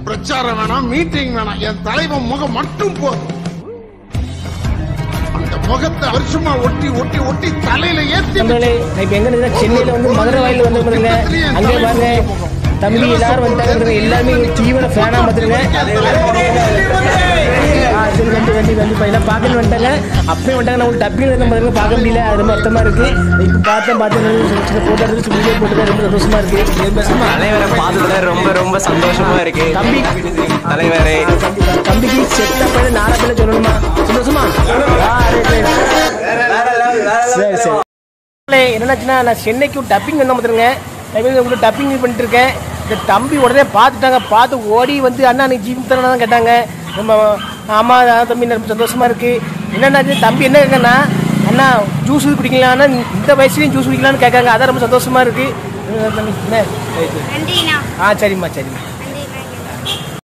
பிரச்சாரம் வேணாம் மீட்டிங் வேணாம் என் தலைவன் முகம் மட்டும் போதும் அந்த முகத்தை வருஷமா ஒட்டி ஒட்டி ஒட்டி தலையில ஏத்தி நம்மளே இப்போ எங்க இருந்தா சென்னையில வந்து மதுரை வாயில் வந்து பாருங்க அங்கே பாருங்க தம்பி எல்லாரும் வந்துட்டாங்க எல்லாமே ஒரு தீவிர ஃபேனா பார்த்துருங்க ஆ, சரி கண்டி கண்டி கண்டிப்பா எல்லாம் பார்க்கணும் வந்துட்டாங்க அப்பயும் வந்துட்டாங்க நான் உங்களுக்கு டப்பிங் வந்து பாருங்க பார்க்க முடியல அது ரொம்ப அர்த்தமா இருக்கு இப்போ பார்த்தேன் பார்த்தேன் போட்டோ எடுத்து வீடியோ போட்டு ரொம்ப சந்தோஷமா இருக்கு தலைவரை பார்த்ததுல ரொம்ப ரொம்ப சந்தோஷமா இருக்கு தம்பி தலைவரே கண்டிப்பா. தம்பிக்கு செத்த பையன் நாலா பேர் சொல்லணுமா சந்தோஷமா ஆ, right, right. சரி சரி இல்லை, என்னன்னாச்சுன்னா நான் சென்னைக்கு டப்பிங் வந்த பார்த்துருங்க உங்களுக்கு டப்பிங் பண்ணிட்டு இருக்கேன் இந்த தம்பி உடனே பார்த்துட்டாங்க பார்த்து ஓடி வந்து அண்ணா நீ ஜீவன் தரணும் தான் கேட்டாங்க நம்ம ஆமா அதான் தம்பி ரொம்ப சந்தோஷமா இருக்கு என்னன்னாச்சு தம்பி என்ன கேட்கன்னா அண்ணா ஜூஸ் குடிக்கலாம்னா இந்த வயசுலயும் ஜூஸ் குடிக்கலாம்னு கேட்காங்க அதான் ரொம்ப சந்தோஷமா இருக்கு என்ன? நன்றிண்ணா ஆ சரிம்மா சரிம்மா